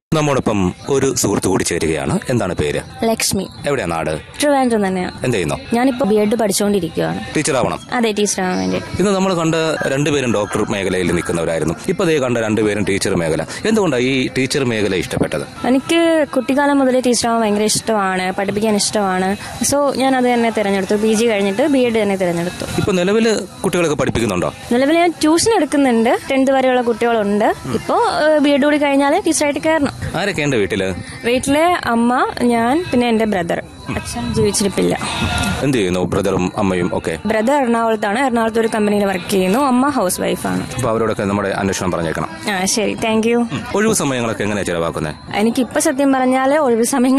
നമ്മോടൊപ്പം ഒരു സുഹൃത്ത് കൂടി ചേരുകയാണ് എന്താണ് പേര് ലക്ഷ്മി എവിടെയാ നാട് ട്രിവാൻഡ്രം തന്നെയാണ് എന്ത് ചെയ്യുന്നു ഞാനിപ്പോ ബി എഡ് പഠിച്ചുകൊണ്ടിരിക്കുകയാണ് ടീച്ചറാവണം അതെ ടീച്ചറാകാൻ വേണ്ടി ഇന്ന് നമ്മൾ കണ്ട രണ്ടുപേരും ഡോക്ടർ മേഖലയിൽ നിൽക്കുന്നവരായിരുന്നു ഇപ്പൊ ദേ കണ്ട രണ്ടുപേരും ടീച്ചർ മേഖല എന്തുകൊണ്ടാണ് ഈ ടീച്ചർ മേഖല ഇഷ്ടപ്പെട്ടത് എനിക്ക് കുട്ടിക്കാലം മുതലേ ടീച്ചറാവാൻ ഭയങ്കര ഇഷ്ടമാണ് പഠിപ്പിക്കാൻ ഇഷ്ടമാണ് സോ ഞാൻ അത് തന്നെ തിരഞ്ഞെടുത്തു പി ജി കഴിഞ്ഞിട്ട് ബി എഡ് തന്നെ തിരഞ്ഞെടുത്തു ഇപ്പൊ നിലവില് കുട്ടികളൊക്കെ പഠിപ്പിക്കുന്നുണ്ടോ നിലവിൽ ഞാൻ ട്യൂഷൻ എടുക്കുന്നുണ്ട് ടെൻത്ത് വരെയുള്ള കുട്ടികളുണ്ട് ഇപ്പോ ബി എഡ് കൂടി കഴിഞ്ഞാൽ ടീച്ചറായിട്ട് കയറണം ആരൊക്കെ ഉണ്ട് വീട്ടില് വീട്ടിലെ അമ്മ ഞാൻ പിന്നെ എന്റെ ബ്രദർ അച്ഛൻ ജീവിച്ചിരിപ്പില്ല എന്ത് ചെയ്യുന്നു ബ്രദറും അമ്മയും ഒക്കെ ബ്രദർ എറണാകുളത്താണ് എറണാകുളത്ത് ഒരു കമ്പനിയിൽ വർക്ക് ചെയ്യുന്നു അമ്മ ഹൗസ് വൈഫാണ് അപ്പൊ അവരോടൊക്കെ നമ്മുടെ അന്വേഷണം പറഞ്ഞേക്കണം ആ ശരി താങ്ക് യു ഒഴിവു സമയങ്ങളൊക്കെ എങ്ങനെയാ ചെലവാക്കുന്നത് എനിക്കിപ്പോ സത്യം പറഞ്ഞാൽ ഒഴിവ് സമയം